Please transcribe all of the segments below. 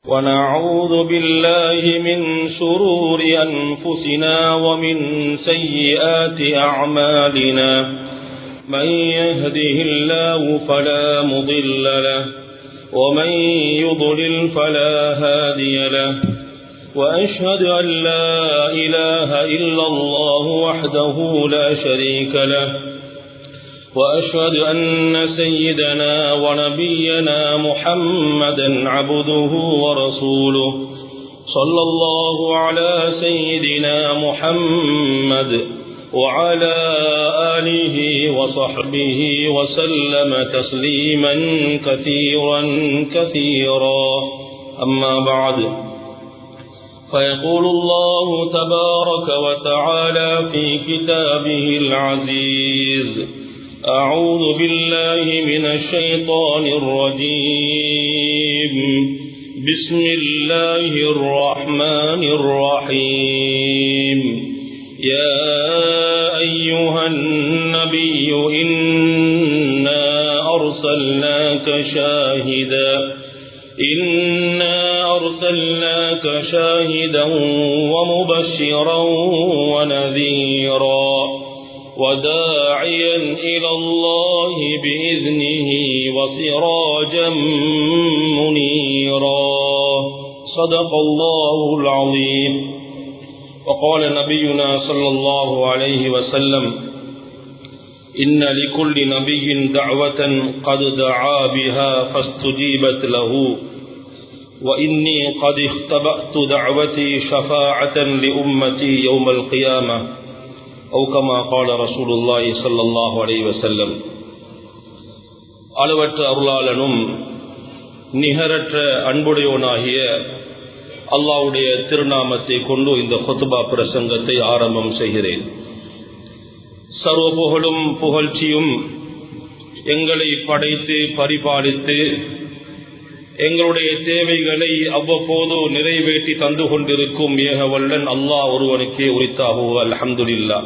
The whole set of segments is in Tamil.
ونعوذ بالله من شرور أنفسنا ومن سيئات أعمالنا من يهده الله فلا مضل له ومن يضلل فلا هادي له وأشهد أن لا إله إلا الله وحده لا شريك له وأشهد أن سيدنا ونبينا محمدا عبده ورسوله صلى الله على سيدنا محمد وعلى آله وصحبه وسلم تسليما كثيرا كثيرا أما بعد فيقول الله تبارك وتعالى في كتابه العزيز أعوذ بالله من الشيطان الرجيم بسم الله الرحمن الرحيم يا أيها النبي إنا أرسلناك شاهدا إنا أرسلناك شاهدا ومبشرا ونذيرا وداعيا إلى الله بإذنه وسراجا منيرا صدق الله العظيم وقال نبينا صلى الله عليه وسلم إن لكل نبي دعوة قد دعا بها فاستجيبت له وإني قد اختبأت دعوتي شفاعة لأمتي يوم القيامة أو كما قال رسول الله صلى الله عليه وسلم அளவற்ற அருளாளனும் நிகரற்ற அன்புடையோனாகிய அல்லாவுடைய திருநாமத்தை கொண்டு இந்த கொத்துபா பிரசங்கத்தை ஆரம்பம் செய்கிறேன் சர்வ புகழும் புகழ்ச்சியும் எங்களை படைத்து பரிபாலித்து எங்களுடைய தேவைகளை அவ்வப்போது நிறைவேற்றி தந்து கொண்டிருக்கும் ஏகவல்லன் அல்லாஹ் ஒருவனுக்கே உரித்தாகுவ அல்ஹம்துலில்லா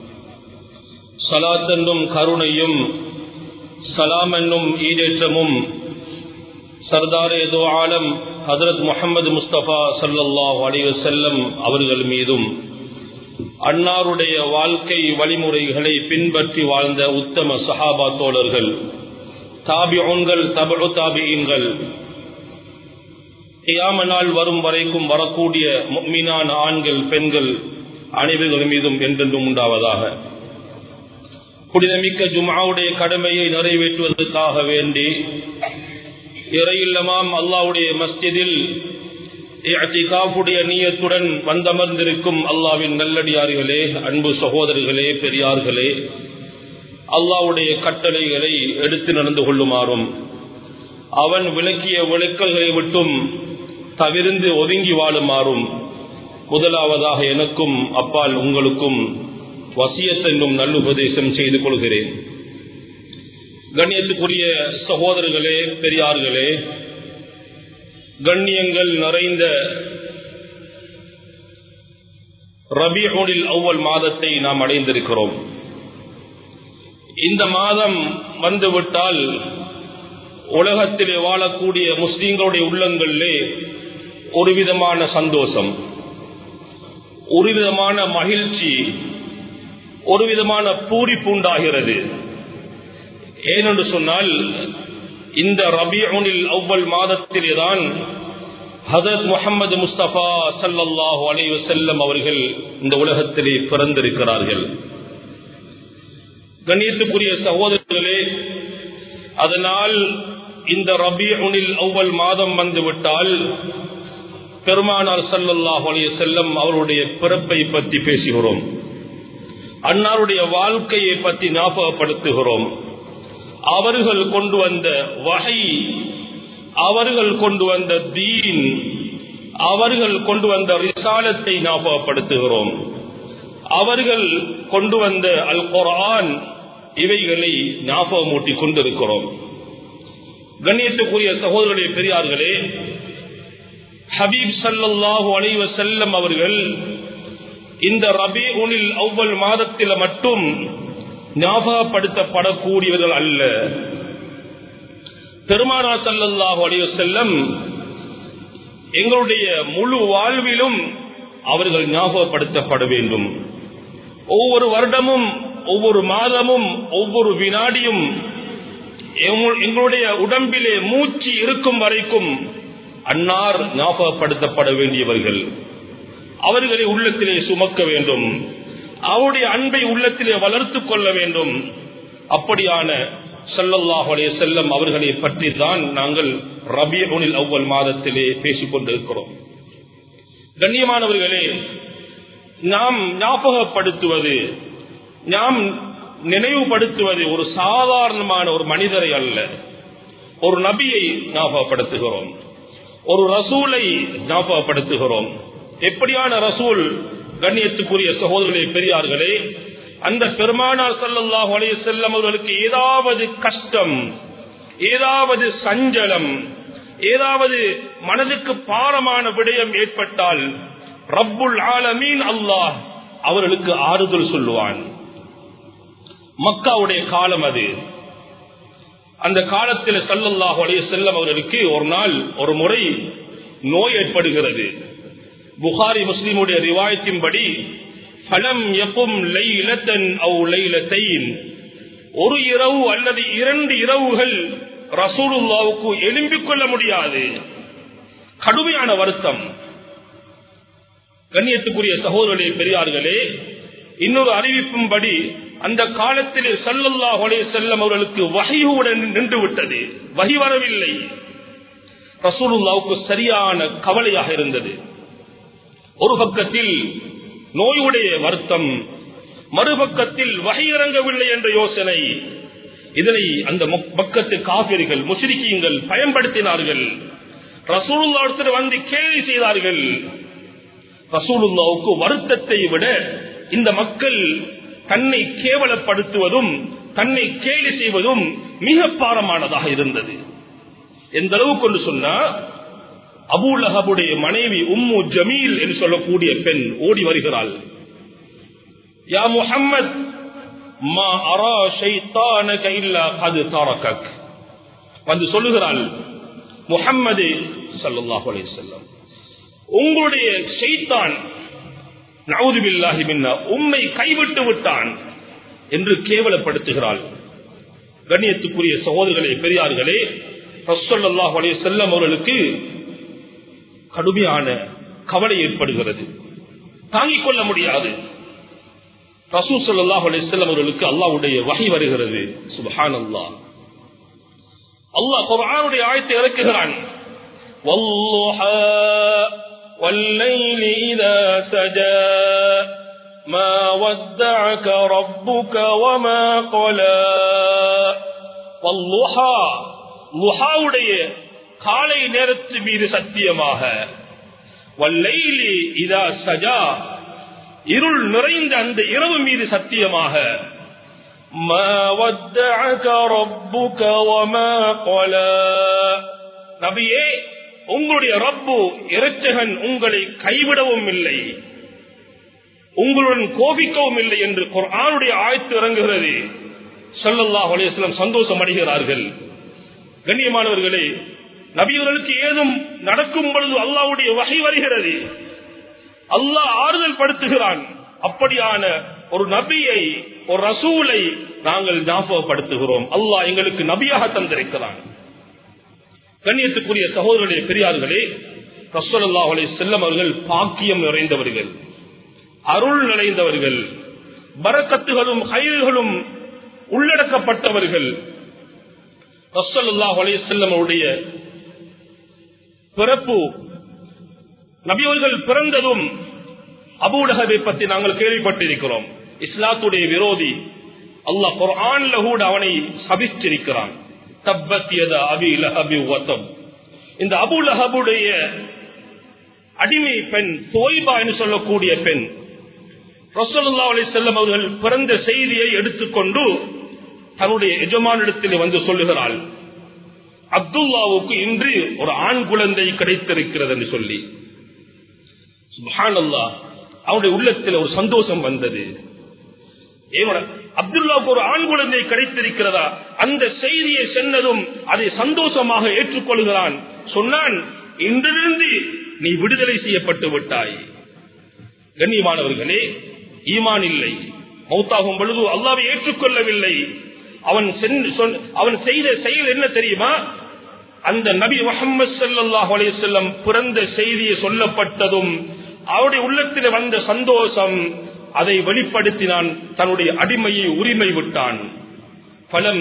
சலாத் என்னும் கருணையும் சலாம் என்னும் ஈடேற்றமும் சர்தார் ஏதோ ஆலம் ஹசரத் முகமது முஸ்தபா சல்லாஹ் அலிவசல்லம் அவர்கள் மீதும் அன்னாருடைய வாழ்க்கை வழிமுறைகளை பின்பற்றி வாழ்ந்த உத்தம சஹாபா தோழர்கள் தாபியோன்கள் தபு தாபியன்கள் கியாம நாள் வரும் வரைக்கும் வரக்கூடிய மீனான ஆண்கள் பெண்கள் அனைவர்கள் மீதும் என்றென்றும் உண்டாவதாக புனிதமிக்க ஜுமாவுடைய கடமையை நிறைவேற்றுவதற்காக வேண்டி இறையில்லமாம் அல்லாவுடைய மஸ்ஜிதில் காப்புடைய நீயத்துடன் வந்தமர்ந்திருக்கும் அல்லாவின் நல்லடியார்களே அன்பு சகோதரர்களே பெரியார்களே அல்லாவுடைய கட்டளைகளை எடுத்து நடந்து கொள்ளுமாறும் அவன் விளக்கிய விளக்கல்களை விட்டும் தவிர்ந்து ஒதுங்கி வாழுமாறும் முதலாவதாக எனக்கும் அப்பால் உங்களுக்கும் வசியத்தென்னும் நல்லுபதேசம் செய்து கொள்கிறேன் கண்ணியத்துக்குரிய சகோதரர்களே பெரியார்களே கண்ணியங்கள் நிறைந்த ரபியூனில் அவ்வல் மாதத்தை நாம் அடைந்திருக்கிறோம் இந்த மாதம் வந்துவிட்டால் உலகத்திலே வாழக்கூடிய முஸ்லீம்களுடைய உள்ளங்களிலே ஒரு விதமான சந்தோஷம் ஒரு விதமான மகிழ்ச்சி ஒரு விதமான பூரிப்பு உண்டாகிறது ஏனென்று சொன்னால் இந்த ரபியூனில் அவ்வல் மாதத்திலேதான் ஹசரத் முகமது முஸ்தபா சல்லாஹூ அலைவ செல்லம் அவர்கள் இந்த உலகத்திலே பிறந்திருக்கிறார்கள் கண்ணியத்துக்குரிய சகோதரர்களே அதனால் இந்த ரபியுனில் அவ்வல் மாதம் வந்துவிட்டால் பெருமானார் சல்லல்லாஹு அலைய செல்லம் அவருடைய பிறப்பை பற்றி பேசுகிறோம் அன்னாருடைய வாழ்க்கையை பற்றி ஞாபகப்படுத்துகிறோம் அவர்கள் கொண்டு வந்த வகை அவர்கள் கொண்டு வந்த தீன் அவர்கள் கொண்டு வந்த ரிசாலத்தை ஞாபகப்படுத்துகிறோம் அவர்கள் கொண்டு வந்த அல் குரான் இவைகளை ஞாபகமூட்டி கொண்டிருக்கிறோம் கண்ணியத்துக்குரிய சகோதரர்களே பெரியார்களே ஹபீப் சல்லாஹூ அலைவ செல்லம் அவர்கள் இந்த ரபி உனில் அவ்வல் மாதத்தில் மட்டும் ஞாபகப்படுத்தப்படக்கூடியவர்கள் அல்ல பெருமானா சல்லல்லாஹு அலைவ செல்லம் எங்களுடைய முழு வாழ்விலும் அவர்கள் ஞாபகப்படுத்தப்பட வேண்டும் ஒவ்வொரு வருடமும் ஒவ்வொரு மாதமும் ஒவ்வொரு வினாடியும் எங்களுடைய உடம்பிலே மூச்சு இருக்கும் வரைக்கும் அன்னார் ஞாபகப்படுத்தப்பட வேண்டியவர்கள் அவர்களை உள்ளத்திலே சுமக்க வேண்டும் அவருடைய அன்பை உள்ளத்திலே வளர்த்து கொள்ள வேண்டும் அப்படியான சல்லல்லாஹுடைய செல்லம் அவர்களை பற்றி தான் நாங்கள் ரபியனில் அவ்வல் மாதத்திலே பேசிக் கொண்டிருக்கிறோம் கண்ணியமானவர்களே நாம் ஞாபகப்படுத்துவது நாம் நினைவுபடுத்துவது ஒரு சாதாரணமான ஒரு மனிதரை அல்ல ஒரு நபியை ஞாபகப்படுத்துகிறோம் ஒரு ரசூலை ஞாபகப்படுத்துகிறோம் எப்படியான ரசூல் கண்ணியத்துக்குரிய சகோதரர்களே பெரியார்களே அந்த பெருமானார் சல்லல்லாஹு அலைஹி செல்லம் அவர்களுக்கு ஏதாவது கஷ்டம் ஏதாவது சஞ்சலம் ஏதாவது மனதுக்கு பாரமான விடயம் ஏற்பட்டால் ரப்புல் ஆலமீன் அல்லாஹ் அவர்களுக்கு ஆறுதல் சொல்லுவான் மக்காவுடைய காலம் அது அந்த காலத்தில் சல்லல்லாஹு அலைஹி செல்லம் அவர்களுக்கு ஒரு நாள் ஒரு முறை நோய் ஏற்படுகிறது புகாரி முஸ்லிமுடைய ரிவாயத்தின்படி பலம் எப்பும் லைலத்தன் அவு லைலத்தைன் ஒரு இரவு அல்லது இரண்டு இரவுகள் ரசூலுல்லாவுக்கு எழும்பிக் கொள்ள முடியாது கடுமையான வருத்தம் கண்ணியத்துக்குரிய சகோதரர்களே பெரியார்களே இன்னொரு அறிவிப்பும்படி அந்த காலத்திலே சல்லல்லா ஒலே செல்லம் அவர்களுக்கு வகையுடன் நின்று விட்டது வகி வரவில்லை ரசூலுல்லாவுக்கு சரியான கவலையாக இருந்தது ஒரு பக்கத்தில் நோயுடைய வருத்தம் மறுபக்கத்தில் வகை இறங்கவில்லை என்ற யோசனை இதனை அந்த பக்கத்து காவிரிகள் முஸ்ரிக்கியங்கள் பயன்படுத்தினார்கள் ரசூலுல்லாவிடத்தில் வந்து கேள்வி செய்தார்கள் ரசூலுல்லாவுக்கு வருத்தத்தை விட இந்த மக்கள் தன்னை கேவலப்படுத்துவதும் தன்னை கேலி செய்வதும் மிக பாரமானதாக இருந்தது எந்த அளவு கொண்டு சொன்னா அபூலஹபுடைய மனைவி உம்மு ஜமீல் என்று சொல்லக்கூடிய பெண் ஓடி வருகிறாள் யா முஹம்மத் மா அரா ஷைத்தானக இல்லா கது தாரகக் வந்து சொல்லுகிறாள் முஹம்மது ஸல்லல்லாஹு அலைஹி வஸல்லம் உங்களுடைய ஷைத்தான் நவுதுபில்லாஹி மின்னா உம்மை கைவிட்டு விட்டான் என்று கேவலப்படுத்துகிறாள் கண்ணியத்துக்குரிய சகோதரர்களே பெரியார்களே ரசல்லாஹ் அலைய செல்லம் அவர்களுக்கு கடுமையான கவலை ஏற்படுகிறது தாங்கிக் கொள்ள முடியாது ரசூ சல்லாஹ் அலைய செல்லம் அவர்களுக்கு அல்லாவுடைய வகை வருகிறது சுபஹான் அல்லா அல்லாஹ் குர்ஆனுடைய ஆயத்தை இறக்குகிறான் والليل إذا سجى ما ودعك ربك وما قلى والضحى லுஹாவுடைய காலை நேரத்து மீது சத்தியமாக வல்லைலி இதா சஜா இருள் நிறைந்த அந்த இரவு மீது சத்தியமாக நபியே உங்களுடைய ரப்பு இறைச்சகன் உங்களை கைவிடவும் இல்லை உங்களுடன் கோபிக்கவும் இல்லை என்று குர்ஆனுடைய ஆயத்து இறங்குகிறது சல்லல்லாஹ் அலையம் சந்தோஷம் அடைகிறார்கள் கண்ணியமானவர்களே நபியர்களுக்கு ஏதும் நடக்கும் பொழுது அல்லாவுடைய வகை வருகிறது அல்லாஹ் ஆறுதல் படுத்துகிறான் அப்படியான ஒரு நபியை ஒரு ரசூலை நாங்கள் ஞாபகப்படுத்துகிறோம் அல்லாஹ் எங்களுக்கு நபியாக தந்திருக்கிறான் கண்ணியத்துக்குரிய சகோதரர்களே பெரியார்களே ரசோல்லா அலை செல்லம் அவர்கள் பாக்கியம் நிறைந்தவர்கள் அருள் நிறைந்தவர்கள் பரக்கத்துகளும் கயிறுகளும் உள்ளடக்கப்பட்டவர்கள் ரசல்லாஹ் அலை செல்லம் அவருடைய பிறப்பு நபியவர்கள் பிறந்ததும் அபூடகவை பற்றி நாங்கள் கேள்விப்பட்டிருக்கிறோம் இஸ்லாத்துடைய விரோதி அல்லாஹ் குர்ஆன்ல கூட அவனை சபிச்சிருக்கிறான் இந்த அபு லஹபுடைய அடிமை பெண் தோய்பா என்று சொல்லக்கூடிய பெண் ரசோல்லா அலி செல்லம் அவர்கள் பிறந்த செய்தியை எடுத்துக்கொண்டு தன்னுடைய எஜமானிடத்தில் வந்து சொல்லுகிறாள் அப்துல்லாவுக்கு இன்று ஒரு ஆண் குழந்தை கிடைத்திருக்கிறது என்று சொல்லி சுபானல்லா அவருடைய உள்ளத்தில் ஒரு சந்தோஷம் வந்தது அப்துல்லாவுக்கு ஒரு ஆண் குழந்தை கிடைத்திருக்கிறதா அந்த செய்தியை சென்னதும் அதை சந்தோஷமாக ஏற்றுக்கொள்கிறான் சொன்னான் இன்றிலிருந்து நீ விடுதலை செய்யப்பட்டு விட்டாய் கண்ணியமானவர்களே ஈமான் இல்லை மௌத்தாகும் பொழுது அல்லாவை ஏற்றுக்கொள்ளவில்லை அவன் அவன் செய்த செயல் என்ன தெரியுமா அந்த நபி முகமது சல்லாஹ் அலையம் பிறந்த செய்தியை சொல்லப்பட்டதும் அவருடைய உள்ளத்தில் வந்த சந்தோஷம் அதை வெளிப்படுத்தினான் தன்னுடைய அடிமையை உரிமை விட்டான் பலம்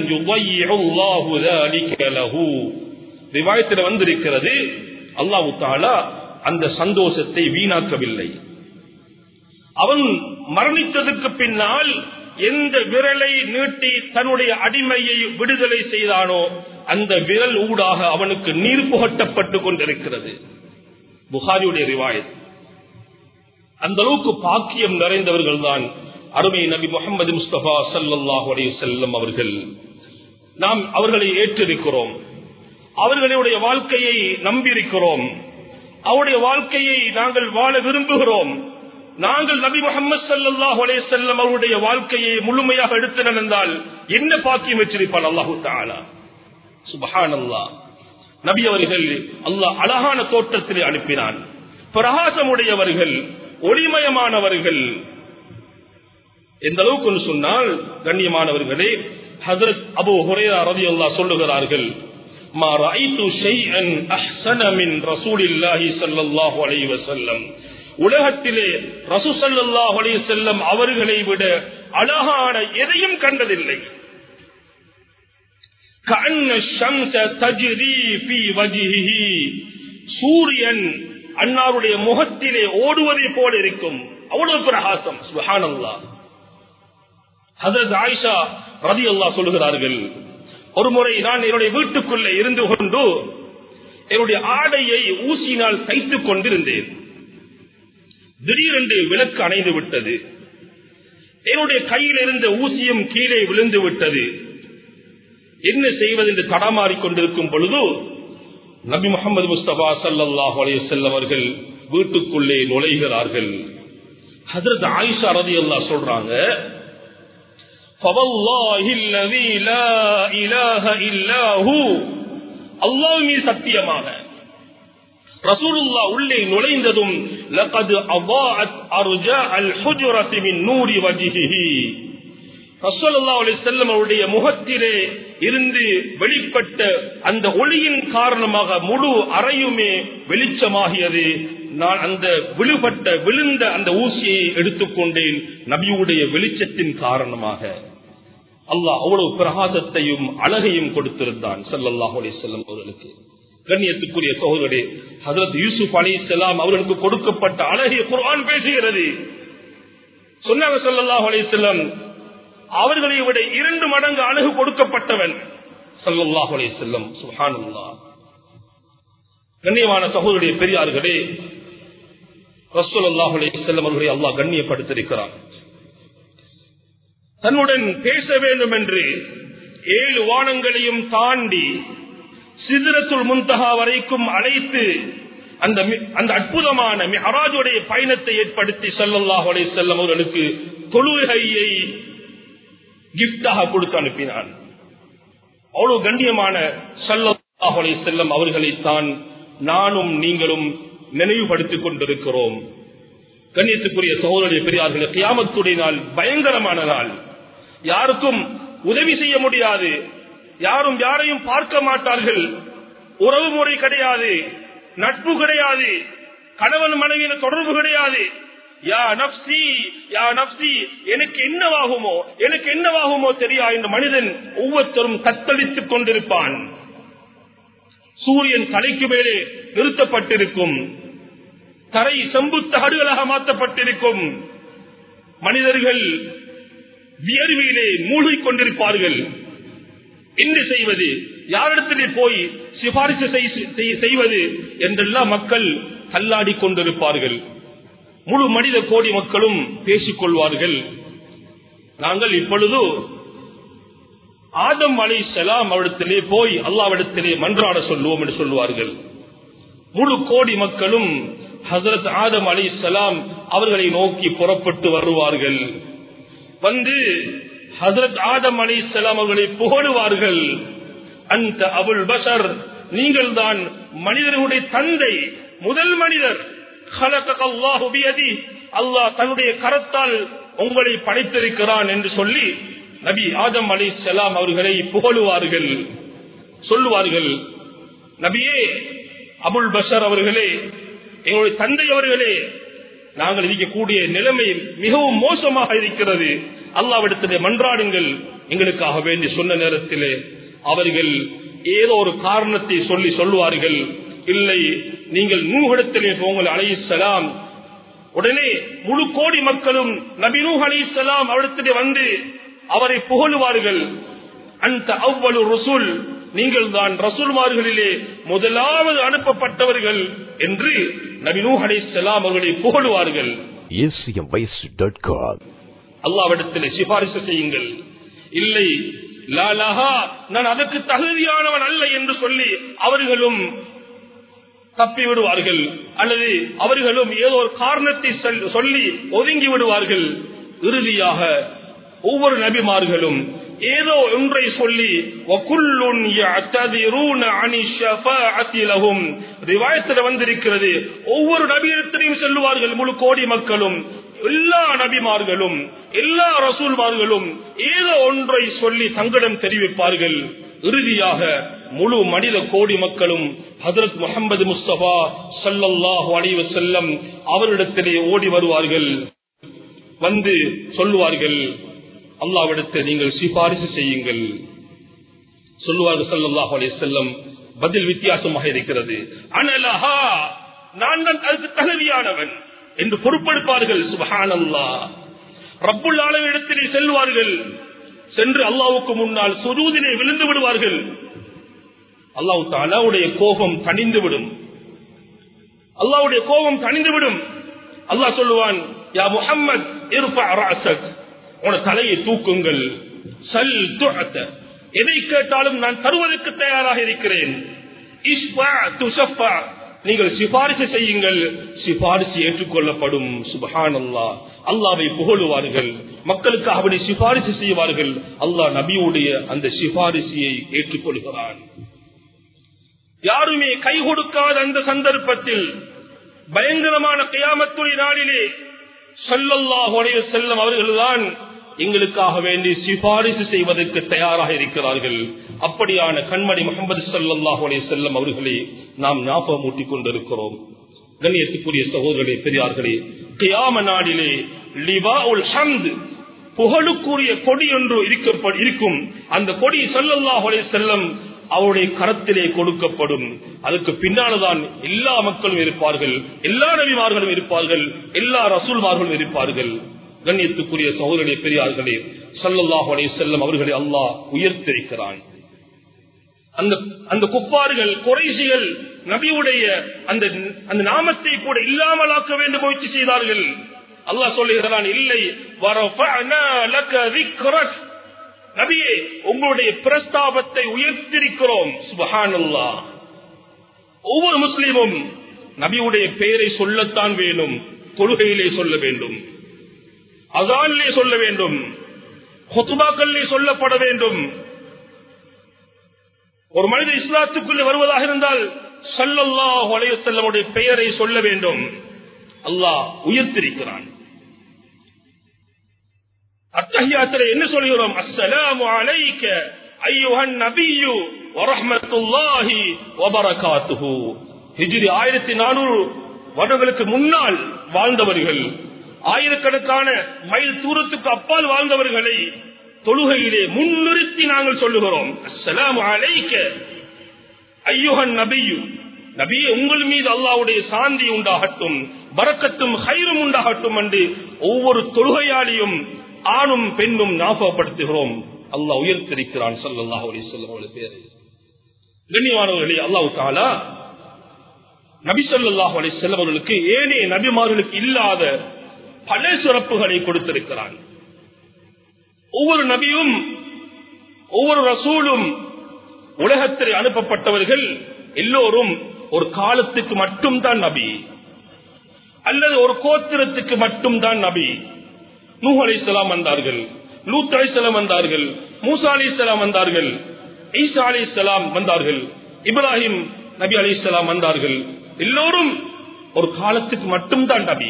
ரிவாயத்தில் வந்திருக்கிறது அல்லாஹு தாலா அந்த சந்தோஷத்தை வீணாக்கவில்லை அவன் மரணித்ததற்கு பின்னால் எந்த விரலை நீட்டி தன்னுடைய அடிமையை விடுதலை செய்தானோ அந்த விரல் ஊடாக அவனுக்கு நீர் புகட்டப்பட்டு கொண்டிருக்கிறது புகாரியுடைய ரிவாயத் அந்த அளவுக்கு பாக்கியம் நிறைந்தவர்கள் தான் அருமை நபி முகமது முஸ்தபா சல்லாஹ் செல்லம் அவர்கள் நாம் அவர்களை ஏற்றிருக்கிறோம் அவர்களுடைய வாழ்க்கையை நம்பியிருக்கிறோம் அவருடைய வாழ்க்கையை நாங்கள் வாழ விரும்புகிறோம் நாங்கள் நபி முகமது சல்லாஹ் செல்லம் அவருடைய வாழ்க்கையை முழுமையாக எடுத்து நடந்தால் என்ன பாக்கியம் வச்சிருப்பான் அல்லாஹு தாலா சுபஹான் அல்லா நபி அவர்கள் அல்லாஹ் அழகான தோற்றத்திலே அனுப்பினான் பிரகாசமுடையவர்கள் ஒளிமயமானவர்கள் எந்த அளவுக்கு சொன்னால் கண்ணியமானவர்களே ஹசரத் அபு ஹுரேரா ரதி அல்லா சொல்லுகிறார்கள் ما رأيت شيئا أحسن من رسول الله صلى الله عليه وسلم உலகத்திலே ரசூசல்லாஹ் அலைஹி செல்லம் அவர்களை விட அழகான எதையும் கண்டதில்லை சூரியன் அன்னாருடைய முகத்திலே ஓடுவதை போல இருக்கும் அவ்வளவு பிரகாசம் சுஹானல்லா ஹசரத் ஆயிஷா ரதி அல்லா சொல்லுகிறார்கள் ஒரு முறை நான் என்னுடைய வீட்டுக்குள்ளே இருந்து கொண்டு என்னுடைய ஆடையை ஊசினால் தைத்துக் கொண்டிருந்தேன் திடீரென்று விளக்கு அணைந்து விட்டது என்னுடைய கையில் இருந்த ஊசியும் கீழே விழுந்து விட்டது என்ன செய்வது என்று தடமாறிக் கொண்டிருக்கும் பொழுது நபி முகமது முஸ்தபா சல்லாஹ் செல்லம் அவர்கள் வீட்டுக்குள்ளே நுழைகிறார்கள் ஹதரத் ஆயிஷா ரதி அல்லா சொல்றாங்க அல்லாஹ் மீது சத்தியமாக ரசூலுல்லா உள்ளே நுழைந்ததும் லகது அவாஅத் அர்ஜா அல் ஹுஜரத்தி மின் நூரி வஜிஹிஹி ரசூலுல்லாஹி அலைஹி வஸல்லம் அவருடைய முகத்திலே இருந்து வெளிப்பட்ட அந்த ஒளியின் காரணமாக முழு அறையுமே வெளிச்சமாகியது நான் அந்த விழுபட்ட விழுந்த அந்த ஊசியை எடுத்துக்கொண்டேன் நபியுடைய வெளிச்சத்தின் காரணமாக அல்லாஹ் அவ்வளவு பிரகாசத்தையும் அழகையும் கொடுத்திருந்தான் சல்லல்லாஹு அலைஹி வஸல்லம் அவர்களுக்கு கண்ணியத்துக்குரிய சகோதரே ஹதரத் யூசுப் அலி செல்லாம் அவர்களுக்கு கொடுக்கப்பட்ட அழகிய குர்ஆன் பேசுகிறது சொன்னாங்க சல்லல்லாஹு அலைஹி வஸல்லம் அவர்களை விட இரண்டு மடங்கு அழகு கொடுக்கப்பட்டவன் சல்லல்லாஹு அலைஹி வஸல்லம் சுப்ஹானல்லாஹ் கண்ணியமான சகோதரருடைய பெரியார்களே ரசூலுல்லாஹி அலைஹி வஸல்லம் அவர்களை அல்லாஹ் கண்ணியப்படுத்தியிருக்கிறான் தன்னுடன் பேச வேண்டும் என்று ஏழு வானங்களையும் தாண்டி சிதிரத்துள் முந்தகா வரைக்கும் அழைத்து அந்த அந்த அற்புதமான மிஹராஜுடைய பயணத்தை ஏற்படுத்தி சல்லல்லாஹு அலைஹி வஸல்லம் அவர்களுக்கு தொழுகையை கிஃப்டாக கொடுத்து அனுப்பினான் அவ்வளவு கண்ணியமான சல்லல்லாஹு அலைஹி வஸல்லம் அவர்களைத்தான் நானும் நீங்களும் நினைவுபடுத்திக் கொண்டிருக்கிறோம் கண்ணியத்துக்குரிய சகோதரிய பெரியார்களே கியாமத்துடைய நாள் பயங்கரமான நாள் யாருக்கும் உதவி செய்ய முடியாது யாரும் யாரையும் பார்க்க மாட்டார்கள் உறவு முறை கிடையாது நட்பு கிடையாது கணவன் மனைவியின் தொடர்பு கிடையாது யா நப்சி யா நப்சி எனக்கு என்னவாகுமோ எனக்கு என்னவாகுமோ தெரியா இந்த மனிதன் ஒவ்வொருத்தரும் தத்தளித்துக் கொண்டிருப்பான் சூரியன் தலைக்கு மேலே நிறுத்தப்பட்டிருக்கும் தரை செம்பு தகடுகளாக மாற்றப்பட்டிருக்கும் மனிதர்கள் வியர்வியிலே மூழ்கிக் கொண்டிருப்பார்கள் என்ன செய்வது யாரிடத்திலே போய் சிபாரிசு செய்வது என்றெல்லாம் மக்கள் தள்ளாடி கொண்டிருப்பார்கள் முழு மனித கோடி மக்களும் பேசிக் கொள்வார்கள் நாங்கள் இப்பொழுது ஆதம் அலை செலாம் அவரிடத்திலே போய் அல்லாவிடத்திலே மன்றாட சொல்லுவோம் என்று சொல்லுவார்கள் முழு கோடி மக்களும் ஹசரத் ஆதம் அலி சலாம் அவர்களை நோக்கி புறப்பட்டு வருவார்கள் வந்து ஹசரத் ஆதம் அலி சலாம் அவர்களை புகழுவார்கள் அந்த அபுல் பஷர் நீங்கள் தான் மனிதர்களுடைய தந்தை முதல் மனிதர் அல்லாஹ் தன்னுடைய கரத்தால் உங்களை படைத்திருக்கிறான் என்று சொல்லி நபி ஆதம் அலி சலாம் அவர்களை புகழுவார்கள் சொல்லுவார்கள் நபியே அபுல் பஷர் அவர்களே எங்களுடைய தந்தை அவர்களே நாங்கள் இருக்கக்கூடிய நிலைமை மிகவும் மோசமாக இருக்கிறது அல்லாவிடத்திலே மன்றாடுங்கள் எங்களுக்காக வேண்டி சொன்ன நேரத்திலே அவர்கள் ஏதோ ஒரு காரணத்தை சொல்லி சொல்லுவார்கள் இல்லை நீங்கள் நூகடத்திலே போங்கள் அலைசலாம் உடனே முழு கோடி மக்களும் நபினூ அலைசலாம் அவரிடத்திலே வந்து அவரை புகழுவார்கள் அந்த அவ்வளவு ரசூல் நீங்கள் தான் ரசூல்மார்களிலே முதலாவது அனுப்பப்பட்டவர்கள் என்று நபினூ அலைசலாம் அவர்களை புகழுவார்கள் acmvoice.com அல்லாவிடத்தில் சிபாரிசு செய்யுங்கள் இல்லை லாலாஹா நான் அதற்கு தகுதியானவன் அல்ல என்று சொல்லி அவர்களும் தப்பி விடுவார்கள் அல்லது அவர்களும் ஏதோ ஒரு காரணத்தை சொல்- சொல்லி ஒதுங்கி விடுவார்கள் இறுதியாக ஒவ்வொரு நபிமார்களும் ஏதோ ஒன்றை சொல்லி وَكُلٌّ يَعْتَذِرُونَ عَنِ الشَّفَاعَةِ لَهُمْ ரிவாயத்தில் வந்திருக்கிறது ஒவ்வொரு நபியிடத்திலையும் செல்லுவார்கள் முழு கோடி மக்களும் எல்லா நபிமார்களும் எல்லா ரசூல்மார்களும் ஏதோ ஒன்றை சொல்லி தங்களிடம் தெரிவிப்பார்கள் இறுதியாக முழு மனித கோடி மக்களும் ஹதரத் முகமது முஸ்தபா ஸல்லல்லாஹு அலைஹி வஸல்லம் அவரிடத்திலே ஓடி வருவார்கள் வந்து சொல்லுவார்கள் அல்லாவிடத்தில் நீங்கள் சிபாரிசு செய்யுங்கள் சொல்லுவார்கள் ஸல்லல்லாஹு அலைஹி வஸல்லம் பதில் வித்தியாசமாக இருக்கிறது அனலஹா நான் தான் அதுக்கு தகுதியானவன் என்று பொறுப்பெடுப்பார்கள் சுபஹானல்லாஹ் ரப்புல் ஆலமிடத்திலே செல்வார்கள் சென்று அல்லாவுக்கு முன்னால் சுஜூதிலே விழுந்து விடுவார்கள் அல்லாஹு தாலாவுடைய கோபம் தணிந்துவிடும் அல்லாவுடைய கோபம் தணிந்துவிடும் அல்லாஹ் சொல்லுவான் யா முஹம்மத் இர்ஃபா ரஅஸக் உன தலையை தூக்குங்கள் சல் துஅத எதை கேட்டாலும் நான் தருவதற்கு தயாராக இருக்கிறேன் இஷ்பா துஷஃபா நீங்கள் சிபாரிசு செய்யுங்கள் சிபாரிசு ஏற்றுக்கொள்ளப்படும் சுபஹானல்லாஹ் அல்லாவை புகழுவார்கள் மக்களுக்கு அப்படி சிபாரிசு செய்வார்கள் அல்லாஹ் நபியுடைய அந்த சிபாரிசியை ஏற்றுக்கொள்கிறான் யாருமே கை கொடுக்காத அந்த சந்தர்ப்பத்தில் பயங்கரமான கியாமத்துடைய நாளிலே ஸல்லல்லாஹு அலைஹி வஸல்லம் அவர்கள்தான் எங்களுக்காக வேண்டி சிபாரிசு செய்வதற்கு தயாராக இருக்கிறார்கள் அப்படியான கண்மணி முகமது ஸல்லல்லாஹு அலைஹி வஸல்லம் அவர்களை நாம் ஞாபகம் ஊட்டிக் கொண்டிருக்கிறோம் கண்ணியத்துக்குரிய சகோதரர்களே பெரியார்களே கியாம நாளிலே லிவாஉல் ஹம்த் புகழுக்குரிய கொடி ஒன்று இருக்கப்ப- இருக்கும் அந்த கொடி ஸல்லல்லாஹு அலைஹி வஸல்லம் அவருடைய கரத்திலே கொடுக்கப்படும் அதுக்கு பின்னால்தான் எல்லா மக்களும் இருப்பார்கள் எல்லா நபிமார்களும் இருப்பார்கள் எல்லா ரசூல்மார்களும் இருப்பார்கள் கண்ணியத்துக்குரிய சகோதரர்களே பெரியார்களே ஸல்லல்லாஹு அலைஹி வஸல்லம் அவர்களை அல்லாஹ் உயர்த்திருக்கிறான் அந்த அந்த குப்பார்கள் குறைசிகள் நபியுடைய அந்த அந்த நாமத்தை கூட இல்லாமலாக்க வேண்டும் முயற்சி செய்தார்கள் அல்லாஹ் சொல்லுகிறான் இல்லை வரஃபஅனா லக ذِكْرَكَ. நபியே உங்களுடைய பிரஸ்தாபத்தை உயர்த்திருக்கிறோம் சுபஹானல்லாஹ் ஒவ்வொரு முஸ்லிமும் நபியுடைய பெயரை சொல்லத்தான் வேணும் தொழுகையிலே சொல்ல வேண்டும் அசானிலே சொல்ல வேண்டும் ஹொத்துபாக்களிலே சொல்லப்பட வேண்டும் ஒரு மனித இஸ்லாத்துக்குள்ளே வருவதாக இருந்தால் சல்லல்லாஹு அலைஹி வஸல்லமுடைய பெயரை சொல்ல வேண்டும் அல்லாஹ் உயர்த்திருக்கிறான் அத்தஹியாத்திலே என்ன சொல்கிறோம் அஸ்ஸலாமு அலைக்க ஐயுஹன் நபியு வரஹ்மத்துல்லாஹி வபரகாத்துஹு ஹிஜ்ரி 1400 வருடங்களுக்கு முன்னால் வாழ்ந்தவர்கள் ஆயிரக்கணக்கான மைல் தூரத்துக்கு அப்பால் வாழ்ந்தவர்களை தொழுகையிலே முன்னிறுத்தி நாங்கள் சொல்லுகிறோம் அஸ்ஸலாமு அலைக்க ஐயுஹன் நபியு நபியே உங்கள் மீது அல்லாவுடைய சாந்தி உண்டாகட்டும் பரக்கத்தும் ஹைரும் உண்டாகட்டும் என்று ஒவ்வொரு தொழுகையாளியும் ஆணும் பெண்ணும் ஞாபகப்படுத்துகிறோம் அல்லாஹ் உயர்த்திருக்கிறான் ஸல்லல்லாஹு அலைஹி வஸல்லம் அவருடைய பேரை கண்ணியமானவர்களே அல்லாஹ் தாலா நபி ஸல்லல்லாஹு அலைஹி வஸல்லம் அவர்களுக்கு ஏனைய நபிமார்களுக்கு இல்லாத பல சிறப்புகளை கொடுத்திருக்கிறான் ஒவ்வொரு நபியும் ஒவ்வொரு ரசூலும் உலகத்தில் அனுப்பப்பட்டவர்கள் எல்லோரும் ஒரு காலத்துக்கு மட்டும்தான் நபி அல்லது ஒரு கோத்திரத்துக்கு மட்டும்தான் நபி நூஹ் அலைஹிஸ்ஸலாம் வந்தார்கள் லூத் அலைஹிஸ்ஸலாம் வந்தார்கள் மூசா அலைஹிஸ்ஸலாம் வந்தார்கள் ஈசா அலைஹிஸ்ஸலாம் வந்தார்கள் இப்ராஹிம் நபி அலைஹிஸ்ஸலாம் வந்தார்கள் எல்லோரும் ஒரு காலத்துக்கு மட்டும்தான் நபி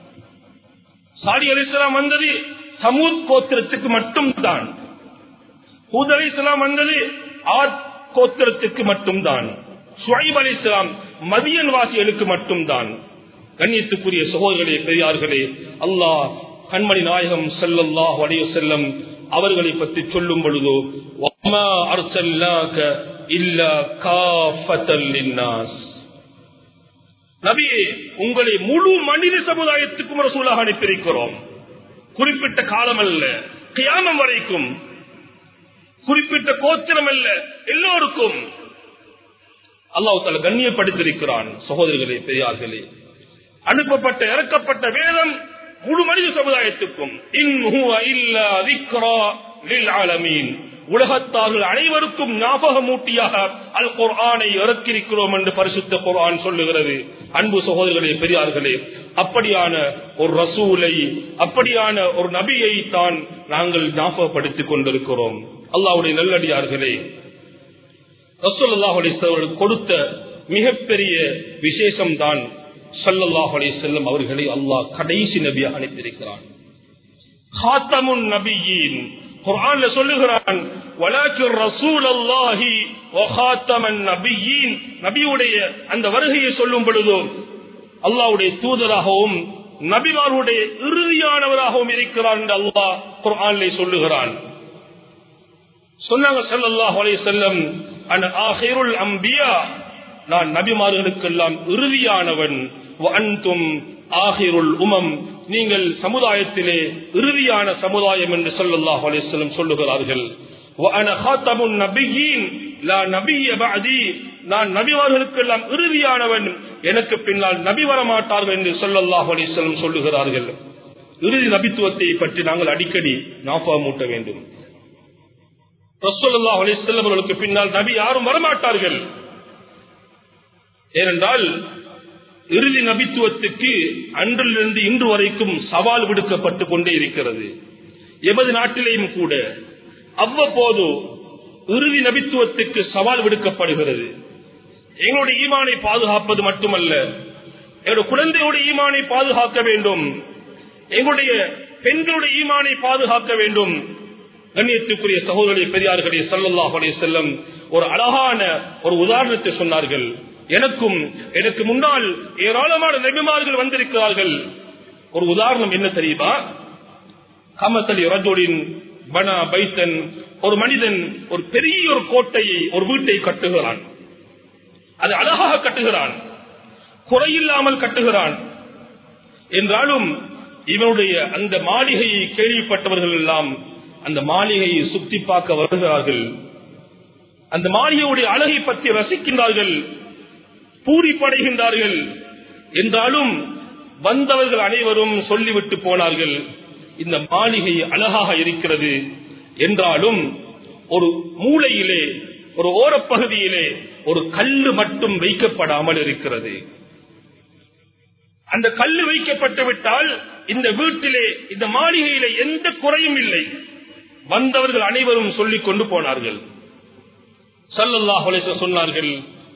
சாடி அலிஸ்லாம் வந்தது சமூத் கோத்திரத்துக்கு மட்டும்தான் ஹூத் அலிஸ்லாம் வந்தது ஆத் கோத்திரத்துக்கு மட்டும்தான் சுவைப் அலிஸ்லாம் மதியன் வாசிகளுக்கு மட்டும்தான் கண்ணியத்துக்குரிய சகோதரர்களே பெரியார்களே அல்லாஹ் கண்மணி நாயகம் ஸல்லல்லாஹு அலைஹி வஸல்லம் அவர்களை பற்றி சொல்லும் பொழுதோ வமா அர்சல்னாக இல்லா காஃபத்தல் லின்னாஸ் நபியே உங்களை முழு மனித சமுதாயத்துக்கும் ரசூலாக அனுப்பியிருக்கிறோம் குறிப்பிட்ட காலம் அல்ல கியாமம் வரைக்கும் குறிப்பிட்ட கோத்திரம் அல்ல எல்லோருக்கும் அல்லாஹ் தால கண்ணியப்படுத்தியிருக்கிறான் சகோதரர்களே பெரியார்களே அனுப்பப்பட்ட இறக்கப்பட்ட வேதம் முழு மனித சமுதாயத்துக்கும் இன் ஹுவ இல்லா திக்ரா லில் ஆலமீன் உலகத்தார்கள் அனைவருக்கும் ஞாபகமூட்டியாக அல் குர்ஆனை இறக்கிருக்கிறோம் என்று பரிசுத்த குர்ஆன் சொல்லுகிறது அன்பு சகோதரர்களே பெரியார்களே அப்படியான ஒரு ரசூலை அப்படியான ஒரு நபியை தான் நாங்கள் ஞாபகப்படுத்திக் கொண்டிருக்கிறோம் அல்லாவுடைய நல்லடியார்களே ரசூலுல்லாஹி அலைஹி வஸல்லம் கொடுத்த மிகப்பெரிய விசேஷம் தான் ஸல்லல்லாஹு அலைஹி வஸல்லம் அவர்களை அல்லாஹ் கடைசி நபியாக அனுப்பியிருக்கிறான் காத்தமுன் நபியின் குர்ஆன்ல சொல்லுகிறான் வலாக்கிர் ரசூலல்லாஹி வ காத்தமன் நபியின் நபியுடைய அந்த வருகையை சொல்லும் பொழுதோ அல்லாஹ்வுடைய தூதராகவும் நபிமாருடைய இறுதியானவராகவும் இருக்கிறார் என்று அல்லாஹ் குர்ஆனிலே சொல்லுகிறான் சொன்னாங்க ஸல்லல்லாஹு அலைஹி வஸல்லம் அன் ஆகிருல் அம்பியா நான் நபிமார்களுக்கெல்லாம் இறுதியானவன் வ அன்தும் ஆகிருல் உமம் நீங்கள் சமுதாயத்திலே இறுதியான சமுதாயம் என்று ஸல்லல்லாஹு அலைஹி வஸல்லம் சொல்லுகிறார்கள் வ அன காத்தமுன் நபியீன் லா நபிய பஅதி நான் நபிமார்களுக்கெல்லாம் இறுதியானவன் எனக்கு பின்னால் நபி வர மாட்டார்கள் என்று ஸல்லல்லாஹு அலைஹி வஸல்லம் சொல்லுகிறார்கள் இறுதி நபித்துவத்தை பற்றி நாங்கள் அடிக்கடி ஞாபகமூட்ட வேண்டும் ரசூலுல்லாஹி அலைஹி வஸல்லம் அவர்களுக்கு பின்னால் நபி யாரும் வரமாட்டார்கள் ஏனென்றால் இறுதி நபித்துவத்துக்கு அன்றிலிருந்து இன்று வரைக்கும் சவால் விடுக்கப்பட்டுக் கொண்டே இருக்கிறது எமது நாட்டிலேயும் கூட அவ்வப்போது இறுதி நபித்துவத்துக்கு சவால் விடுக்கப்படுகிறது எங்களுடைய ஈமானை பாதுகாப்பது மட்டுமல்ல எங்களுடைய குழந்தையுடைய ஈமானை பாதுகாக்க வேண்டும் எங்களுடைய பெண்களுடைய ஈமானை பாதுகாக்க வேண்டும் கண்ணியத்துக்குரிய சகோதரி பெரியார்களே சல்லல்லாஹ் அலைஹி செல்லம் ஒரு அழகான ஒரு உதாரணத்தை சொன்னார்கள் எனக்கும் எனக்கு முன்னால் ஏராளமான நபிமார்கள் வந்திருக்கிறார்கள் ஒரு உதாரணம் என்ன தெரியுமா கமத்தலி ரஜோடின் பனா பைத்தன் ஒரு மனிதன் ஒரு பெரிய ஒரு கோட்டையை ஒரு வீட்டை கட்டுகிறான் அது அழகாக கட்டுகிறான் குறையில்லாமல் கட்டுகிறான் என்றாலும் இவனுடைய அந்த மாளிகையை கேள்விப்பட்டவர்கள் எல்லாம் அந்த மாளிகையை சுத்தி பார்க்க வருகிறார்கள் அந்த மாளிகையுடைய அழகை பற்றி ரசிக்கின்றார்கள் பூரிப்படைகின்றார்கள் என்றாலும் வந்தவர்கள் அனைவரும் சொல்லிவிட்டு போனார்கள் இந்த மாளிகை அழகாக இருக்கிறது என்றாலும் ஒரு மூளையிலே ஒரு ஓரப்பகுதியிலே ஒரு கல்லு மட்டும் வைக்கப்படாமல் இருக்கிறது அந்த கல்லு வைக்கப்பட்டு விட்டால் இந்த வீட்டிலே இந்த மாளிகையிலே எந்த குறையும் இல்லை வந்தவர்கள் அனைவரும் சொல்லிக் கொண்டு போனார்கள் சல்லல்லாஹ் சொன்னார்கள்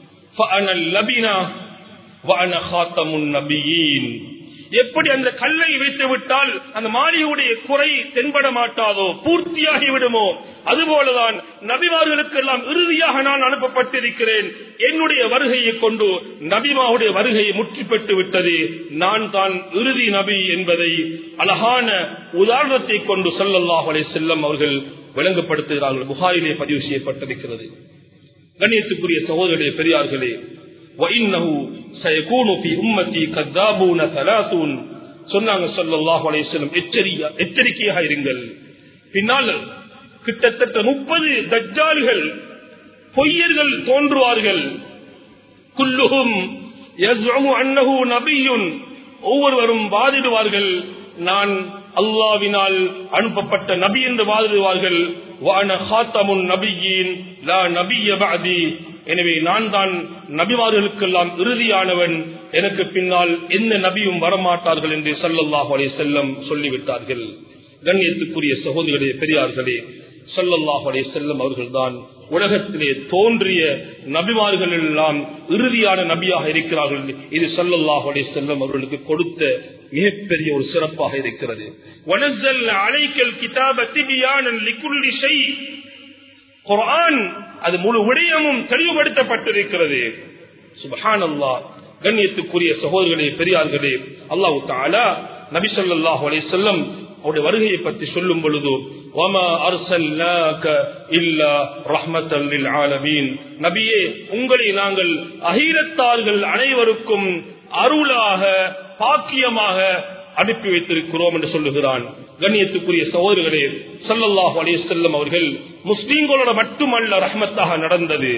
எப்படி அந்த கல்லை வைத்து விட்டால் அந்த மாளிகையுடைய குறை தென்பட மாட்டாதோ பூர்த்தியாகி விடுமோ அதுபோலதான் நபிமார்களுக்கெல்லாம் இறுதியாக நான் அனுப்பப்பட்டிருக்கிறேன் என்னுடைய வருகையை கொண்டு நபிமாவுடைய வருகையை முற்றி பெற்று விட்டது நான் தான் இறுதி நபி என்பதை அழகான உதாரணத்தை கொண்டு சொல்லல்லாஹ் அலை செல்லம் அவர்கள் விளங்கப்படுத்துகிறார்கள் புகாரிலே பதிவு செய்யப்பட்டிருக்கிறது கண்ணியத்துக்குரிய சகோதரர்களே பெரியார்களே وَإِنَّهُ سَيَكُونُ فِي أُمَّتِي كَذَّابُونَ ثَلَاثُونَ சொன்னாங்க ஸல்லல்லாஹு அலைஹி வஸல்லம் எச்சரிக்கை எச்சரிக்கையாக இருங்கள் பின்னால் கிட்டத்தட்ட முப்பது தஜ்ஜால்கள் பொய்யர்கள் தோன்றுவார்கள் குல்லுஹும் யஸ்உமு அன்னஹு நபியுன் ஒவ்வொருவரும் வாதிடுவார்கள் நான் அல்லாவினால் அனுப்பப்பட்ட நபி என்று வாதிடுவார்கள் வான ஹாத்தமுன் நபியின் லா நபிய பஅதி எனவே நான் தான் நபிமார்களுக்கெல்லாம் இறுதியானவன் எனக்கு பின்னால் எந்த நபியும் வரமாட்டார்கள் என்று சல்லல்லாஹு அலைஹி செல்லம் சொல்லிவிட்டார்கள் கண்ணியத்துக்குரிய சகோதரர்களே பெரியார்களே சல்லல்லாஹு அலைஹி செல்லம் அவர்கள்தான் உலகத்திலே தோன்றிய நபிமார்கள் எல்லாம் இறுதியான நபியாக இருக்கிறார்கள் இது சல்லல்லாஹு அலைஹி செல்லம் அவர்களுக்கு கொடுத்த மிகப்பெரிய ஒரு சிறப்பாக இருக்கிறது வனஸ்ஸல்ன அலைக்கல் கிதாப திபியானன் லிகுல்லி ஷை குர்ஆன் அது முழு விடயமும் தெளிவுபடுத்தப்பட்டிருக்கிறது சுபஹானல்லாஹ் கண்ணியத்துக்குரிய சகோதரர்களே பெரியார்களே அல்லாஹு தாலா நபி ஸல்லல்லாஹு அலைஹி வஸல்லம் அவருடைய வருகையை பற்றி சொல்லும் பொழுது வமா அர்சல்னாக இல்லா ரஹ்மத்தல் லில் ஆலமீன் நபியே உங்களை நாங்கள் அகிரத்தார்கள் அனைவருக்கும் அருளாக பாக்கியமாக அனுப்பி வைத்திருக்கிறோம் என்று சொல்லுகிறான் கண்ணியத்துக்குரிய சகோதரர்களே ஸல்லல்லாஹு அலைஹி வஸல்லம் அவர்கள் முஸ்லிம்களோட மட்டுமல்ல ரஹ்மத்தாக நடந்தது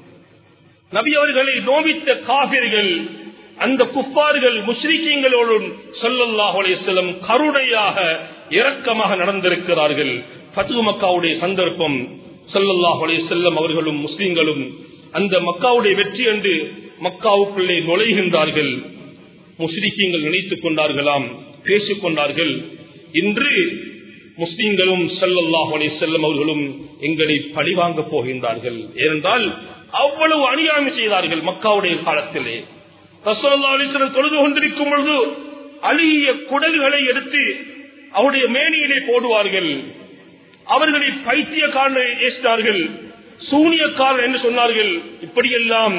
நபி அவர்களை நோவித்த காபிர்கள் அந்த குப்பார்கள் முஸ்லிக்கீங்களோடும் சொல்லல்லாஹ் செல்லும் கருணையாக இரக்கமாக நடந்திருக்கிறார்கள் பத்து மக்காவுடைய சந்தர்ப்பம் சொல்லல்லாஹ் செல்லம் அவர்களும் முஸ்லிம்களும் அந்த மக்காவுடைய வெற்றி என்று மக்காவுக்குள்ளே நுழைகின்றார்கள் முஸ்லிக்கீங்கள் நினைத்துக் கொண்டார்களாம் பேசிக் கொண்டார்கள் இன்று முஸ்லிம்களும் சல்லல்லாஹ் செல்லம் அவர்களும் எங்களை பழிவாங்க போகின்றார்கள் ஏனென்றால் அவ்வளவு அநியாயம் செய்தார்கள் மக்காவுடைய காலத்திலே ரசோல்லா அலிஸ்வரன் தொழுது கொண்டிருக்கும் பொழுது அழுகிய குடல்களை எடுத்து அவருடைய மேனியிலே போடுவார்கள் அவர்களை பைத்தியக்காரனை ஏசினார்கள் சூனியக்காரன் என்று சொன்னார்கள் இப்படியெல்லாம்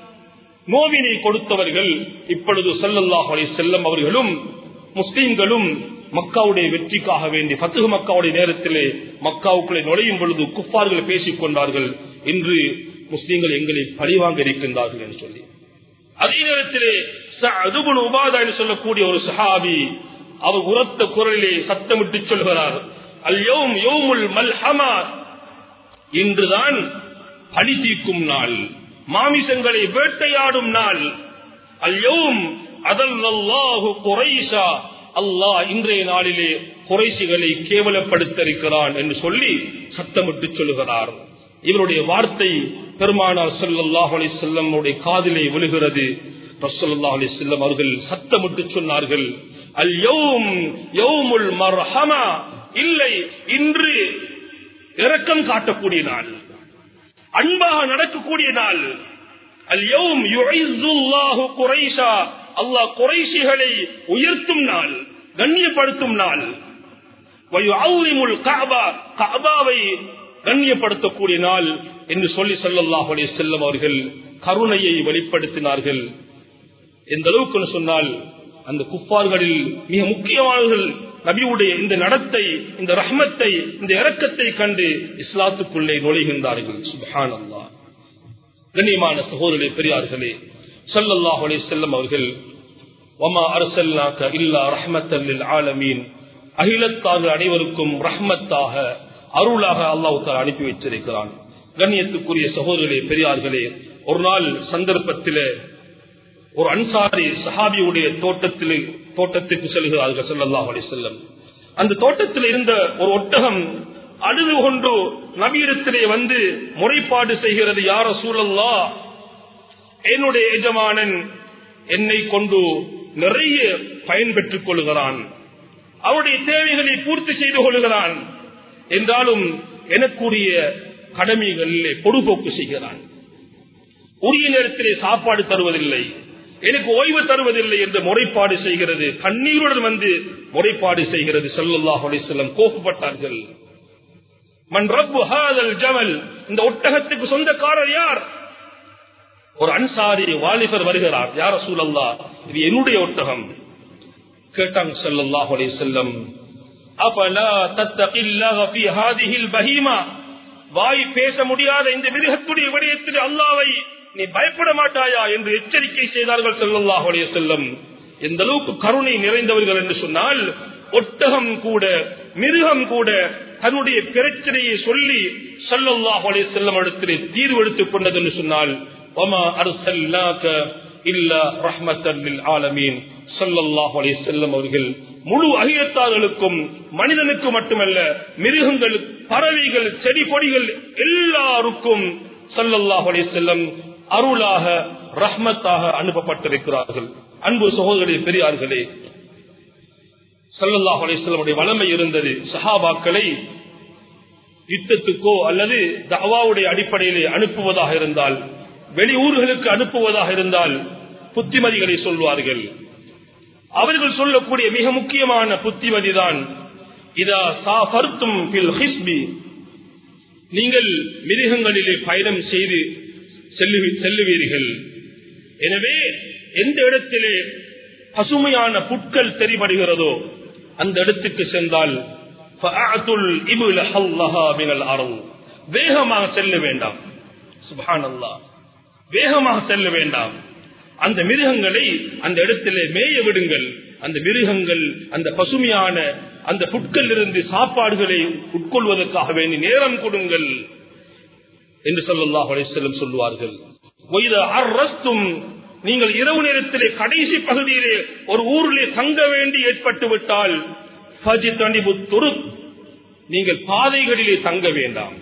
நோவினை கொடுத்தவர்கள் இப்பொழுது சல்லல்லாஹ் அலி செல்லம் அவர்களும் முஸ்லீம்களும் மக்காவுடைய வெற்றிக்காக வேண்டி பத்துகு மக்காவுடைய நேரத்திலே மக்காவுக்குள்ளே நுழையும் பொழுது குப்பார்கள் பேசிக் கொண்டார்கள் இன்று முஸ்லீம்கள் எங்களை பழிவாங்க இருக்கின்றார்கள் என்று சொல்லி அதே நேரத்திலே உபாதா என்று சொல்லக்கூடிய ஒரு சஹாபி அவர் உரத்த குரலிலே சத்தமிட்டு சொல்கிறார் அல்யோம் யோமுல் மல்ஹமா இன்றுதான் பழி தீர்க்கும் நாள் மாமிசங்களை வேட்டையாடும் நாள் அல்யோம் அதல்லாஹு குறைஷா அல்லாஹ் இன்றைய நாளிலே குறைசிகளை கேவலப்படுத்த இருக்கிறான் என்று சொல்லி சத்தமிட்டு சொல்லுகிறார் இவருடைய வார்த்தை பெருமானார் சல்லாஹ் அலி செல்லம் காதிலே விழுகிறது ரசல்லாஹ் அலி செல்லம் அவர்கள் சத்தமிட்டு சொன்னார்கள் அல் யோம் யோமுல் மர்ஹமா இல்லை இன்று இரக்கம் காட்டக்கூடிய நாள் அன்பாக நடக்கக்கூடிய நாள் அல் யோம் யுஐசுல்லாஹு குறைஷா அல்லாஹ் குறைஷிகளை உயர்த்தும் நாள் கண்ணியப்படுத்தும் நாள் வயுஅவ்லிமுல் கஅபா கஅபாவை கண்ணியப்படுத்தக்கூடிய நாள் என்று சொல்லி சொல்லல்லாஹ் செல்லம் அவர்கள் கருணையை வெளிப்படுத்தினார்கள் எந்த அளவுக்கு சொன்னால் அந்த குப்பார்களில் மிக முக்கியமானவர்கள் நபியுடைய இந்த நடத்தை இந்த ரஹ்மத்தை இந்த இரக்கத்தை கண்டு இஸ்லாத்துக்குள்ளே நுழைகின்றார்கள் சுபஹான் அல்லா கண்ணியமான சகோதரே பெரியார்களே சல்லல்லாஹ் செல்லம் அவர்கள் ஒமா அரசல்லாக்க இல்லா ரஹ்மத்தல்லில் ஆலமீன் அகிலத்தார்கள் அனைவருக்கும் ரஹ்மத்தாக அருளாக அல்லாஹால அனுப்பி வச்சிருக்கிறான் கண்ணியத்துக்குரிய சகோதரர்களே பெரியார்களே ஒரு நாள் சந்தர்ப்பத்தில் ஒரு அன்சாரி சஹாபியுடைய தோட்டத்தில் தோட்டத்துக்கு செல்கிறார்கள் சல்லாஹ் அலி செல்லம் அந்த தோட்டத்தில் இருந்த ஒரு ஒட்டகம் அழுது கொண்டு நவீனத்திலே வந்து முறைப்பாடு செய்கிறது யார சூழல்லா என்னுடைய எஜமானன் என்னை கொண்டு நிறைய பயன் பெற்றுக் கொள்கிறான் அவருடைய தேவைகளை பூர்த்தி செய்து கொள்கிறான் என்றாலும் எனக்குரிய கடமைகளிலே பொடுபோக்கு செய்கிறான் உரிய நேரத்திலே சாப்பாடு தருவதில்லை எனக்கு ஓய்வு தருவதில்லை என்று முறைப்பாடு செய்கிறது கண்ணீருடன் வந்து முறைப்பாடு செய்கிறது சல்லுல்லாஹ் அலிசல்லம் கோப்பப்பட்டார்கள் மண் ரப்பு ஹாதல் ஜமல் இந்த ஒட்டகத்துக்கு சொந்தக்காரர் யார் ஒரு அன்சாரி வாலிபர் வருகிறார் யார சூழல்லா இது என்னுடைய ஒட்டகம் கேட்டாங்க சல்லாஹ் அலி செல்லம் வாய் பேச முடியாத இந்த மிருகத்துடைய விடயத்தில் அல்லாவை நீ பயப்பட மாட்டாயா என்று எச்சரிக்கை செய்தார்கள் செல்லல்லாஹ் அலைய செல்லம் எந்த அளவுக்கு கருணை நிறைந்தவர்கள் என்று சொன்னால் ஒட்டகம் கூட மிருகம் கூட தன்னுடைய பிரச்சனையை சொல்லி சல்லல்லாஹ் அலைய செல்லம் இடத்திலே தீர்வு எடுத்துக் கொண்டது என்று சொன்னால் ஒமா அரசல்லாக்க இல்ல ரஹ்மத்தல் ஆலமீன் சல்லல்லாஹ் அலைய செல்லம் அவர்கள் முழு அகிலத்தார்களுக்கும் மனிதனுக்கு மட்டுமல்ல மிருகங்கள் பறவைகள் செடி கொடிகள் எல்லாருக்கும் சல்லல்லாஹ் அலைய செல்லம் அருளாக ரஹ்மத்தாக அனுப்பப்பட்டிருக்கிறார்கள் அன்பு சகோதரர்களே பெரியார்களே சல்லல்லாஹ் அலிஸ்லமுடைய வளமை இருந்தது சஹாபாக்களை யுத்தத்துக்கோ அல்லது தவாவுடைய அடிப்படையிலே அனுப்புவதாக இருந்தால் வெளியூர்களுக்கு அனுப்புவதாக இருந்தால் புத்திமதிகளை சொல்வார்கள் அவர்கள் சொல்லக்கூடிய மிக முக்கியமான புத்திமதிதான் இதா சாஃபர்த்தும் பில் ஹிஸ்பி நீங்கள் மிருகங்களிலே பயணம் செய்து செல்லு- செல்லுவீர்கள் எனவே எந்த இடத்திலே பசுமையான புட்கள் தெரிபடுகிறதோ அந்த இடத்துக்கு சென்றால் ஃபஅஅத்துல் இப்ல ஹல்லஹா மினல் அர்ض். வேகமாக செல்ல வேண்டாம் சுப்ஹானல்லாஹ் வேகமாக செல்ல வேண்டாம் அந்த மிருகங்களை அந்த இடத்திலே மேய விடுங்கள் அந்த மிருகங்கள் அந்த பசுமையான அந்த புட்கள் இருந்து சாப்பாடுகளை உட்கொள்வதற்காக வேண்டி நேரம் கொடுங்கள் என்று சொல்லல்லாஹ் அலிசல்லம் சொல்லுவார்கள் ஒய்த அர்ரஸ்தும் நீங்கள் இரவு நேரத்திலே கடைசி பகுதியிலே ஒரு ஊரிலே தங்க வேண்டி ஏற்பட்டு விட்டால் ஃபஜிதனிபு துருக் நீங்கள் பாதைகளிலே தங்க வேண்டாம்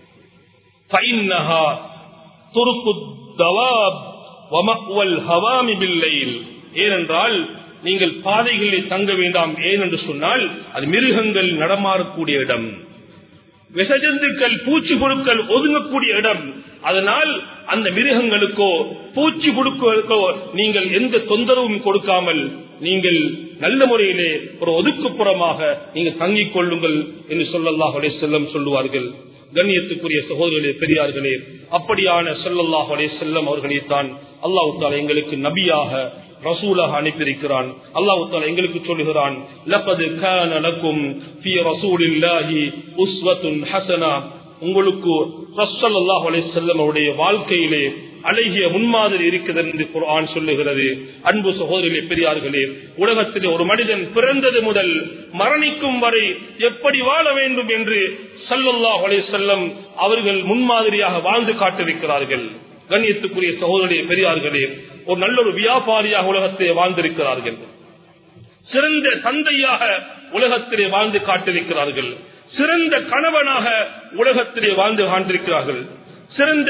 فإنها طرق الدواب ومأوى الهوام بالليل ஏனென்றால் நீங்கள் பாதைகளில் தங்க வேண்டாம் ஏன் என்று சொன்னால் அது மிருகங்கள் நடமாறக்கூடிய இடம் விஷஜந்துக்கள் பூச்சி புழுக்கள் ஒதுங்கக்கூடிய இடம் அதனால் அந்த மிருகங்களுக்கோ பூச்சி புழுக்களுக்கோ நீங்கள் எந்த தொந்தரவும் கொடுக்காமல் நீங்கள் நல்ல முறையிலே ஒரு ஒதுக்குப்புறமாக நீங்கள் தங்கிக் கொள்ளுங்கள் என்று சொல்லல்லாஹ் செல்லம் சொல்லுவார்கள் கண்ணியத்துக்குரிய சகோதரர்களே பெரியார்களே அப்படியான சொல்லல்லாஹ் செல்லம் அவர்களைத்தான் அல்லாஹு தாலா எங்களுக்கு நபியாக ரசூலாக அனுப்பியிருக்கிறான் அல்லாஹு தாலா எங்களுக்கு சொல்லுகிறான் லப்பது கான லக்கும் ஃபீ ரசூலில்லாஹி உஸ்வத்துன் ஹஸனா உங்களுக்கு ரசூலுல்லாஹி அலைஹி வஸல்லம் அவருடைய வாழ்க்கையிலே அழகிய முன்மாதிரி இருக்கிறது என்று குர்ஆன் சொல்லுகிறது அன்பு சகோதரிகளே பெரியார்களே உலகத்திலே ஒரு மனிதன் பிறந்தது முதல் மரணிக்கும் வரை எப்படி வாழ வேண்டும் என்று ஸல்லல்லாஹு அலைஹி வஸல்லம் அவர்கள் முன்மாதிரியாக வாழ்ந்து காட்டிருக்கிறார்கள் கண்ணியத்துக்குரிய சகோதரர்களே பெரியார்களே ஒரு நல்ல ஒரு வியாபாரியாக உலகத்திலே வாழ்ந்திருக்கிறார்கள் சிறந்த தந்தையாக உலகத்திலே வாழ்ந்து காட்டிருக்கிறார்கள் சிறந்த கணவனாக உலகத்திலே வாழ்ந்து காண்டிருக்கிறார்கள் சிறந்த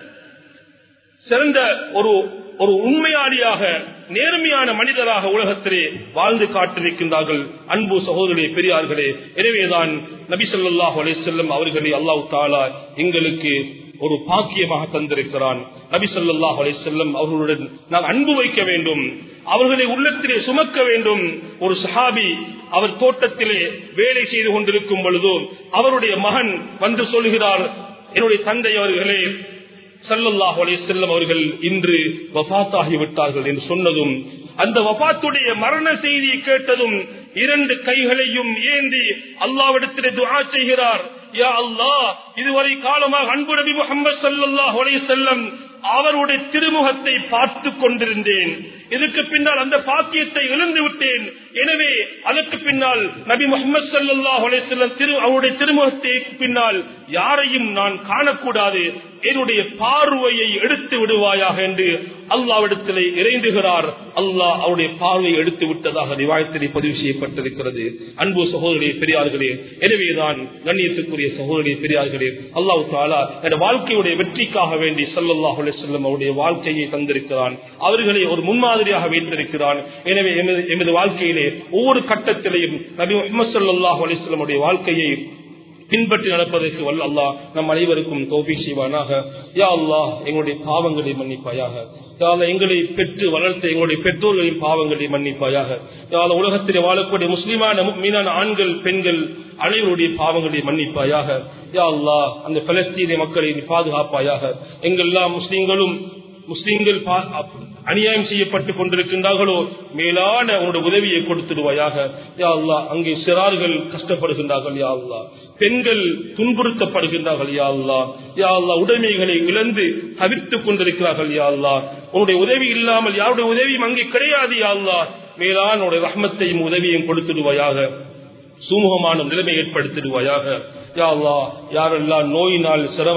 சிறந்த ஒரு ஒரு உண்மையாளியாக நேர்மையான மனிதராக உலகத்திலே வாழ்ந்து காட்டிருக்கின்றார்கள் அன்பு சகோதரர்களே பெரியார்களே எனவேதான் நபி ஸல்லல்லாஹு அலைஹி வஸல்லம் அவர்களை அல்லாஹ் தாலா எங்களுக்கு ஒரு பாக்கியமாக தந்திருக்கிறான் நபி ஸல்லல்லாஹு அலைஹி வஸல்லம் அவர்களுடன் நாம் அன்பு வைக்க வேண்டும் அவர்களை உள்ளத்திலே சுமக்க வேண்டும் ஒரு சஹாபி அவர் தோட்டத்திலே வேலை செய்து கொண்டிருக்கும் பொழுது அவருடைய மகன் வந்து சொல்கிறார் என்னுடைய தந்தை அவர்களே சல்லல்லாஹு அலைஹி வஸல்லம் அவர்கள் இன்று வஃபாத்தாகி விட்டார்கள் என்று சொன்னதும் அந்த வஃபாத்துடைய மரண செய்தியை கேட்டதும் இரண்டு கைகளையும் ஏந்தி அல்லாவிடத்திலே துஆ செய்கிறார் யா அல்லாஹ் இதுவரை காலமாக அன்பு நபி முகமது சல்லல்லாஹு அலைஹி வஸல்லம் அவருடைய திருமுகத்தை பார்த்து கொண்டிருந்தேன் இதுக்கு பின்னால் அந்த பாக்கியத்தை இழந்து விட்டேன் எனவே அதற்கு பின்னால் நபி முகமது சல்லாஹ் அலிசல்லம் திரு அவருடைய திருமுகத்தை பின்னால் யாரையும் நான் காணக்கூடாது என்னுடைய பார்வையை எடுத்து விடுவாயாக என்று அல்லாவிடத்திலே இறைந்துகிறார் அல்லாஹ் அவருடைய பார்வையை எடுத்து விட்டதாக ரிவாயத்திலே பதிவு செய்யப்பட்டிருக்கிறது அன்பு சகோதரே பெரியார்களே எனவேதான் கண்ணியத்துக்குரிய சகோதரே பெரியார்களே அல்லாஹ் தாலா என் வாழ்க்கையுடைய வெற்றிக்காக வேண்டி சல்லல்லாஹு அலைஹி வஸல்லம் அவருடைய வாழ்க்கையை தந்திருக்கிறான் அவர்களை ஒரு முன்மாதிரியாக வைத்திருக்கிறான் எனவே எமது எமது வாழ்க்கையிலே ஒவ்வொரு கட்டத்திலையும் நபி முஹம்மது ஸல்லல்லாஹு அலைஹி வஸல்லம் உடைய வாழ்க்கையை பின்பற்றி நடப்பதற்கு வல்ல அல்லாஹ் நம் அனைவருக்கும் தோபி செய்வானாக யா அல்லாஹ் எங்களுடைய பாவங்களை மன்னிப்பாயாக யா அல்லாஹ் எங்களை பெற்று வளர்த்த எங்களுடைய பெற்றோர்களின் பாவங்களை மன்னிப்பாயாக யா அல்லாஹ் உலகத்திலே வாழக்கூடிய முஸ்லிமான மீனான ஆண்கள் பெண்கள் அனைவருடைய பாவங்களை மன்னிப்பாயாக யா அல்லாஹ் அந்த பலஸ்தீன மக்களை நீ பாதுகாப்பாயாக எங்கெல்லாம் முஸ்லிம்களும் முஸ்லிம்கள் பா- அநியாயம் செய்யப்பட்டுக் கொண்டிருக்கின்றார்களோ மேலான உன்னோட உதவியை கொடுத்துடுவாயாக யா அல்லாஹ் அங்கே சிறார்கள் கஷ்டப்படுகின்றார்கள் யா அல்லாஹ் பெண்கள் துன்புறுத்தப்படுகின்றார்கள் யா அல்லாஹ் யா அல்லாஹ் உடைமைகளை இழந்து தவிர்த்துக் கொண்டிருக்கிறார்கள் யா அல்லாஹ் உன்னுடைய உதவி இல்லாமல் யாருடைய உதவியும் அங்கே கிடையாது யா அல்லாஹ் மேலான உன்னுடைய ரஹ்மத்தையும் உதவியும் கொடுத்துடுவாயாக சுமூகமான நிலைமை ஏற்படுத்திடுவாயாக யா அல்லாஹ் யாரெல்லாம் நோயினால் சிரமப்பட்டு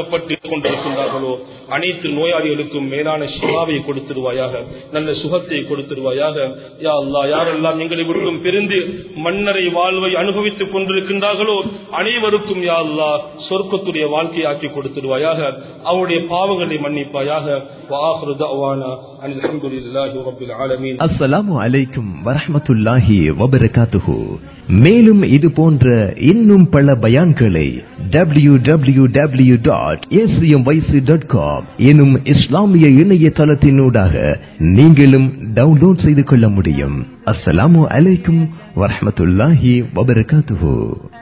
கஷ்டப்பட்டுக் கொண்டிருக்கின்றார்களோ அனைத்து நோயாளிகளுக்கும் மேலான சிவாவை கொடுத்திருவாயாக நல்ல சுகத்தை கொடுத்திருவாயாக யா அல்லா யாரெல்லாம் எங்களை விட்டும் பிரிந்து மன்னரை வாழ்வை அனுபவித்துக் கொண்டிருக்கின்றார்களோ அனைவருக்கும் யா அல்லா சொர்க்கத்துடைய வாழ்க்கையாக்கி கொடுத்திருவாயாக அவருடைய பாவங்களை மன்னிப்பாயாக வாஹ்ரு தஅவானா அனில் ஹம்துலில்லாஹி ரப்பில் ஆலமீன் அஸ்ஸலாமு அலைக்கும் வரஹ்மத்துல்லாஹி வபரகாத்துஹு மேலும் இது போன்ற இன்னும் பல பயான்களை W W W dot dot com எனும் இஸ்லாமிய இணையதளத்தினூடாக நீங்களும் டவுன்லோட் செய்து கொள்ள முடியும் அஸ்ஸலாமு அலைக்கும் வரஹ்மத்துல்லாஹி வபரகாத்துஹு